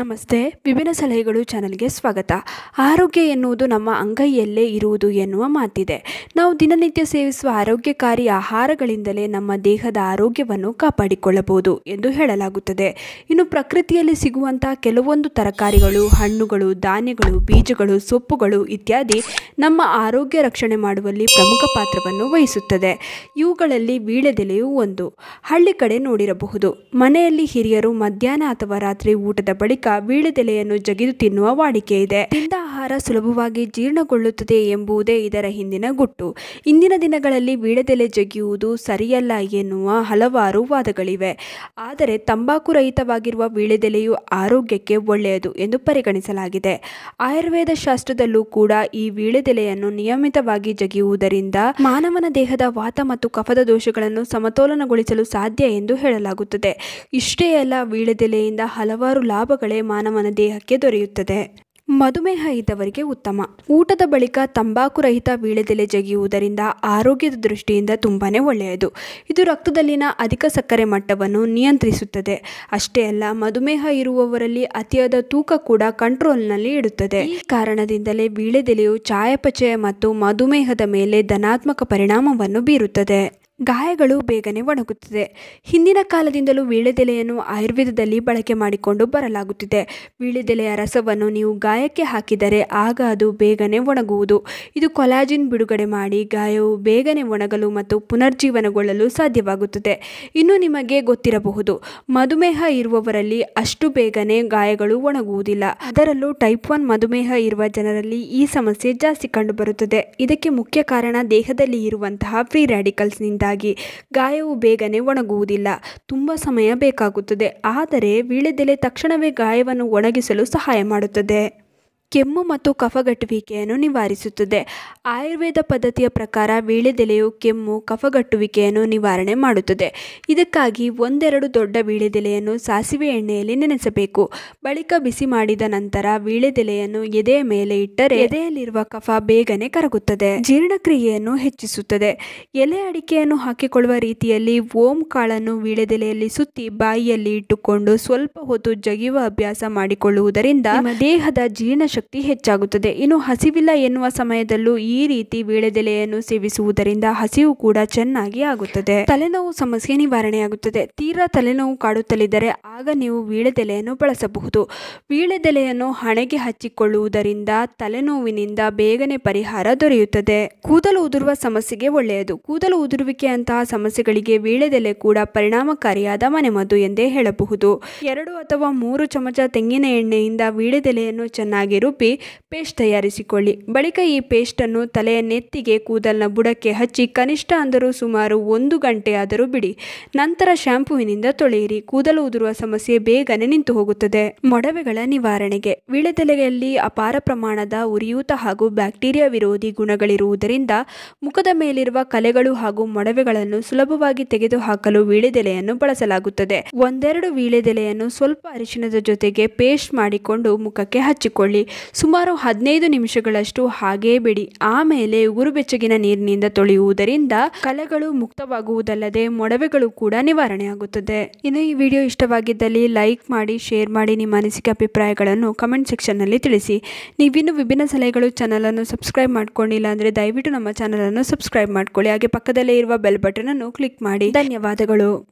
ನಮಸ್ತೆ ವಿಭಿನ್ನ ಸಲಹೆಗಳು ಚಾನಲ್ಗೆ ಸ್ವಾಗತ ಆರೋಗ್ಯ ಎನ್ನುವುದು ನಮ್ಮ ಅಂಗೈಯಲ್ಲೇ ಇರುವುದು ಎನ್ನುವ ಮಾತಿದೆ ನಾವು ದಿನನಿತ್ಯ ಸೇವಿಸುವ ಆರೋಗ್ಯಕಾರಿ ಆಹಾರಗಳಿಂದಲೇ ನಮ್ಮ ದೇಹದ ಆರೋಗ್ಯವನ್ನು ಕಾಪಾಡಿಕೊಳ್ಳಬಹುದು ಎಂದು ಹೇಳಲಾಗುತ್ತದೆ ಇನ್ನು ಪ್ರಕೃತಿಯಲ್ಲಿ ಸಿಗುವಂತಹ ಕೆಲವೊಂದು ತರಕಾರಿಗಳು ಹಣ್ಣುಗಳು ಧಾನ್ಯಗಳು ಬೀಜಗಳು ಸೊಪ್ಪುಗಳು ಇತ್ಯಾದಿ ನಮ್ಮ ಆರೋಗ್ಯ ರಕ್ಷಣೆ ಮಾಡುವಲ್ಲಿ ಪ್ರಮುಖ ಪಾತ್ರವನ್ನು ವಹಿಸುತ್ತದೆ ಇವುಗಳಲ್ಲಿ ವೀಳ್ಯದೆಲೆಯು ಒಂದು ಹಳ್ಳಿ ಕಡೆ ನೋಡಿರಬಹುದು ಮನೆಯಲ್ಲಿ ಹಿರಿಯರು ಮಧ್ಯಾಹ್ನ ಅಥವಾ ರಾತ್ರಿ ಊಟದ ಬಳಿಕ ವೀಳ್ಯದೆಲೆಯನ್ನು ಜಗಿದು ತಿನ್ನುವ ವಾಡಿಕೆ ಇದೆ ತಿಂದ ಆಹಾರ ಸುಲಭವಾಗಿ ಜೀರ್ಣಗೊಳ್ಳುತ್ತದೆ ಎಂಬುದೇ ಇದರ ಹಿಂದಿನ ಗುಟ್ಟು ಇಂದಿನ ದಿನಗಳಲ್ಲಿ ವೀಳ್ಯದೆಲೆ ಜಗಿಯುವುದು ಸರಿಯಲ್ಲ ಎನ್ನುವ ಹಲವಾರು ವಾದಗಳಿವೆ ಆದರೆ ತಂಬಾಕು ರಹಿತವಾಗಿರುವ ವೀಳ್ಯದೆಲೆಯು ಆರೋಗ್ಯಕ್ಕೆ ಒಳ್ಳೆಯದು ಎಂದು ಪರಿಗಣಿಸಲಾಗಿದೆ ಆಯುರ್ವೇದ ಶಾಸ್ತ್ರದಲ್ಲೂ ಕೂಡ ಈ ವೀಳ್ಯದೆಲೆಯನ್ನು ನಿಯಮಿತವಾಗಿ ಜಗಿಯುವುದರಿಂದ ಮಾನವನ ದೇಹದ ವಾತ ಮತ್ತು ಕಫದ ದೋಷಗಳನ್ನು ಸಮತೋಲನಗೊಳಿಸಲು ಸಾಧ್ಯ ಎಂದು ಹೇಳಲಾಗುತ್ತದೆ ಇಷ್ಟೇ ಅಲ್ಲ ವೀಳ್ಯದೆಲೆಯಿಂದ ಹಲವಾರು ಲಾಭಗಳೇ ಮಾನವನ ದೇಹಕ್ಕೆ ದೊರೆಯುತ್ತದೆ ಮಧುಮೇಹ ಇದ್ದವರಿಗೆ ಉತ್ತಮ ಊಟದ ಬಳಿಕ ತಂಬಾಕು ರಹಿತ ವೀಳ್ಯದೆಲೆ ಜಗಿಯುವುದರಿಂದ ಆರೋಗ್ಯದ ದೃಷ್ಟಿಯಿಂದ ತುಂಬಾನೇ ಒಳ್ಳೆಯದು ಇದು ರಕ್ತದಲ್ಲಿನ ಅಧಿಕ ಸಕ್ಕರೆ ಮಟ್ಟವನ್ನು ನಿಯಂತ್ರಿಸುತ್ತದೆ ಅಷ್ಟೇ ಅಲ್ಲ ಮಧುಮೇಹ ಇರುವವರಲ್ಲಿ ಅತಿಯಾದ ತೂಕ ಕೂಡ ಕಂಟ್ರೋಲ್ನಲ್ಲಿ ಇಡುತ್ತದೆ ಈ ಕಾರಣದಿಂದಲೇ ವೀಳ್ಯದೆಲೆಯು ಚಯಾಪಚಯ ಮತ್ತು ಮಧುಮೇಹದ ಮೇಲೆ ಧನಾತ್ಮಕ ಪರಿಣಾಮವನ್ನು ಬೀರುತ್ತದೆ ಗಾಯಗಳು ಬೇಗನೆ ಒಣಗುತ್ತದೆ ಹಿಂದಿನ ಕಾಲದಿಂದಲೂ ವೀಳ್ಯದೆಲೆಯನ್ನು ಆಯುರ್ವೇದದಲ್ಲಿ ಬಳಕೆ ಮಾಡಿಕೊಂಡು ಬರಲಾಗುತ್ತಿದೆ ವೀಳ್ಯದೆಲೆಯ ರಸವನ್ನು ನೀವು ಗಾಯಕ್ಕೆ ಹಾಕಿದರೆ ಆಗ ಅದು ಬೇಗನೆ ಒಣಗುವುದು ಇದು ಕೊಲಾಜಿನ್ ಬಿಡುಗಡೆ ಮಾಡಿ ಗಾಯವು ಬೇಗನೆ ಒಣಗಲು ಮತ್ತು ಪುನರ್ಜೀವನಗೊಳ್ಳಲು ಸಾಧ್ಯವಾಗುತ್ತದೆ ಇನ್ನು ನಿಮಗೆ ಗೊತ್ತಿರಬಹುದು ಮಧುಮೇಹ ಇರುವವರಲ್ಲಿ ಅಷ್ಟು ಬೇಗನೆ ಗಾಯಗಳು ಒಣಗುವುದಿಲ್ಲ ಅದರಲ್ಲೂ ಟೈಪ್ ಒನ್ ಮಧುಮೇಹ ಇರುವ ಜನರಲ್ಲಿ ಈ ಸಮಸ್ಯೆ ಜಾಸ್ತಿ ಕಂಡುಬರುತ್ತದೆ ಇದಕ್ಕೆ ಮುಖ್ಯ ಕಾರಣ ದೇಹದಲ್ಲಿ ಇರುವಂತಹ ಫ್ರೀ ರ್ಯಾಡಿಕಲ್ಸ್ನಿಂದಾಗಿ ಗಾಯವು ಬೇಗನೆ ಒಣಗುವುದಿಲ್ಲ ತುಂಬ ಸಮಯ ಬೇಕಾಗುತ್ತದೆ ಆದರೆ ವೀಳ್ಯದೆಲೆ ತಕ್ಷಣವೇ ಗಾಯವನ್ನು ಒಣಗಿಸಲು ಸಹಾಯ ಮಾಡುತ್ತದೆ ಕೆಮ್ಮು ಮತ್ತು ಕಫಗಟ್ಟುವಿಕೆಯನ್ನು ನಿವಾರಿಸುತ್ತದೆ ಆಯುರ್ವೇದ ಪದ್ಧತಿಯ ಪ್ರಕಾರ ವೀಳ್ಯದೆಲೆಯು ಕೆಮ್ಮು ಕಫಗಟ್ಟುವಿಕೆಯನ್ನು ನಿವಾರಣೆ ಮಾಡುತ್ತದೆ ಇದಕ್ಕಾಗಿ ಒಂದೆರಡು ದೊಡ್ಡ ವೀಳ್ಯದೆಲೆಯನ್ನು ಸಾಸಿವೆ ಎಣ್ಣೆಯಲ್ಲಿ ನೆನೆಸಬೇಕು ಬಳಿಕ ಬಿಸಿ ಮಾಡಿದ ನಂತರ ವೀಳ್ಯದೆಲೆಯನ್ನು ಎದೆಯ ಮೇಲೆ ಇಟ್ಟರೆ ಎದೆಯಲ್ಲಿರುವ ಕಫ ಬೇಗನೆ ಕರಗುತ್ತದೆ ಜೀರ್ಣಕ್ರಿಯೆಯನ್ನು ಹೆಚ್ಚಿಸುತ್ತದೆ ಎಲೆ ಅಡಿಕೆಯನ್ನು ಹಾಕಿಕೊಳ್ಳುವ ರೀತಿಯಲ್ಲಿ ಓಂ ಕಾಳನ್ನು ವೀಳ್ಯದೆಲೆಯಲ್ಲಿ ಸುತ್ತಿ ಬಾಯಿಯಲ್ಲಿ ಇಟ್ಟುಕೊಂಡು ಸ್ವಲ್ಪ ಹೊತ್ತು ಜಗಿಯುವ ಅಭ್ಯಾಸ ಮಾಡಿಕೊಳ್ಳುವುದರಿಂದ ನಿಮ್ಮ ದೇಹದ ಜೀರ್ಣಶಕ್ತಿ ಹೆಚ್ಚಾಗುತ್ತದೆ ಇನ್ನು ಹಸಿವಿಲ್ಲ ಎನ್ನುವ ಸಮಯದಲ್ಲೂ ಈ ರೀತಿ ವೀಳ್ಯದೆಲೆಯನ್ನು ಸೇವಿಸುವುದರಿಂದ ಹಸಿವು ಕೂಡ ಚೆನ್ನಾಗಿ ಆಗುತ್ತದೆ ತಲೆನೋವು ಸಮಸ್ಯೆ ನಿವಾರಣೆಯಾಗುತ್ತದೆ ತೀರಾ ತಲೆನೋವು ಕಾಡುತ್ತಲಿದ್ದರೆ ಆಗ ನೀವು ವೀಳ್ಯದೆಲೆಯನ್ನು ಬಳಸಬಹುದು ವೀಳ್ಯದೆಲೆಯನ್ನು ಹಣೆಗೆ ಹಚ್ಚಿಕೊಳ್ಳುವುದರಿಂದ ತಲೆನೋವಿನಿಂದ ಬೇಗನೆ ಪರಿಹಾರ ದೊರೆಯುತ್ತದೆ ಕೂದಲು ಉದುರುವ ಸಮಸ್ಯೆಗೆ ಒಳ್ಳೆಯದು ಕೂದಲು ಉದುರುವಿಕೆಯಂತಹ ಸಮಸ್ಯೆಗಳಿಗೆ ವೀಳ್ಯದೆಲೆ ಕೂಡ ಪರಿಣಾಮಕಾರಿಯಾದ ಮನೆಮದ್ದು ಎಂದೇ ಹೇಳಬಹುದು ಎರಡು ಅಥವಾ ಮೂರು ಚಮಚ ತೆಂಗಿನ ಎಣ್ಣೆಯಿಂದ ವೀಳ್ಯದೆಲೆಯನ್ನು ಚೆನ್ನಾಗಿ ರುಬ್ಬಿ ಪೇಸ್ಟ್ ತಯಾರಿಸಿಕೊಳ್ಳಿ ಬಳಿಕ ಈ ಪೇಸ್ಟನ್ನು ತಲೆಯ ನೆತ್ತಿಗೆ ಕೂದಲಿನ ಬುಡಕ್ಕೆ ಹಚ್ಚಿ ಕನಿಷ್ಠ ಅಂದರೂ ಸುಮಾರು ಒಂದು ಗಂಟೆಯಾದರೂ ಬಿಡಿ ನಂತರ ಶಾಂಪೂವಿನಿಂದ ತೊಳೆಯಿರಿ ಕೂದಲು ಉದುರುವ ಸಮಸ್ಯೆ ಬೇಗನೆ ನಿಂತು ಹೋಗುತ್ತದೆ ಮೊಡವೆಗಳ ನಿವಾರಣೆಗೆ ವೀಳ್ಯದೆಲೆಯಲ್ಲಿ ಅಪಾರ ಪ್ರಮಾಣದ ಉರಿಯೂತ ಹಾಗೂ ಬ್ಯಾಕ್ಟೀರಿಯಾ ವಿರೋಧಿ ಗುಣಗಳಿರುವುದರಿಂದ ಮುಖದ ಮೇಲಿರುವ ಕಲೆಗಳು ಹಾಗೂ ಮೊಡವೆಗಳನ್ನು ಸುಲಭವಾಗಿ ತೆಗೆದುಹಾಕಲು ವೀಳ್ಯದೆಲೆಯನ್ನು ಬಳಸಲಾಗುತ್ತದೆ ಒಂದೆರಡು ವೀಳ್ಯದೆಲೆಯನ್ನು ಸ್ವಲ್ಪ ಅರಿಶಿಣದ ಜೊತೆಗೆ ಪೇಸ್ಟ್ ಮಾಡಿಕೊಂಡು ಮುಖಕ್ಕೆ ಹಚ್ಚಿಕೊಳ್ಳಿ ಸುಮಾರು ಹದಿನೈದು ನಿಮಿಷಗಳಷ್ಟು ಹಾಗೇ ಬಿಡಿ ಆಮೇಲೆ ಉಗುರು ಬೆಚ್ಚಗಿನ ನೀರಿನಿಂದ ತೊಳೆಯುವುದರಿಂದ ಕಲೆಗಳು ಮುಕ್ತವಾಗುವುದಲ್ಲದೆ ಮೊಡವೆಗಳು ಕೂಡ ನಿವಾರಣೆಯಾಗುತ್ತದೆ ಇನ್ನು ಈ ವಿಡಿಯೋ ಇಷ್ಟವಾಗಿದ್ದಲ್ಲಿ ಲೈಕ್ ಮಾಡಿ ಶೇರ್ ಮಾಡಿ ನಿಮ್ಮ ಅನಿಸಿಕೆ ಅಭಿಪ್ರಾಯಗಳನ್ನು ಕಮೆಂಟ್ ಸೆಕ್ಷನ್ನಲ್ಲಿ ತಿಳಿಸಿ ನೀವಿನ್ನು ವಿಭಿನ್ನ ಸಲಹೆಗಳು ಚಾನಲನ್ನು ಸಬ್ಸ್ಕ್ರೈಬ್ ಮಾಡ್ಕೊಂಡಿಲ್ಲ ಅಂದರೆ ದಯವಿಟ್ಟು ನಮ್ಮ ಚಾನಲನ್ನು ಸಬ್ಸ್ಕ್ರೈಬ್ ಮಾಡ್ಕೊಳ್ಳಿ ಹಾಗೆ ಪಕ್ಕದಲ್ಲೇ ಇರುವ ಬೆಲ್ ಬಟನನ್ನು ಕ್ಲಿಕ್ ಮಾಡಿ ಧನ್ಯವಾದಗಳು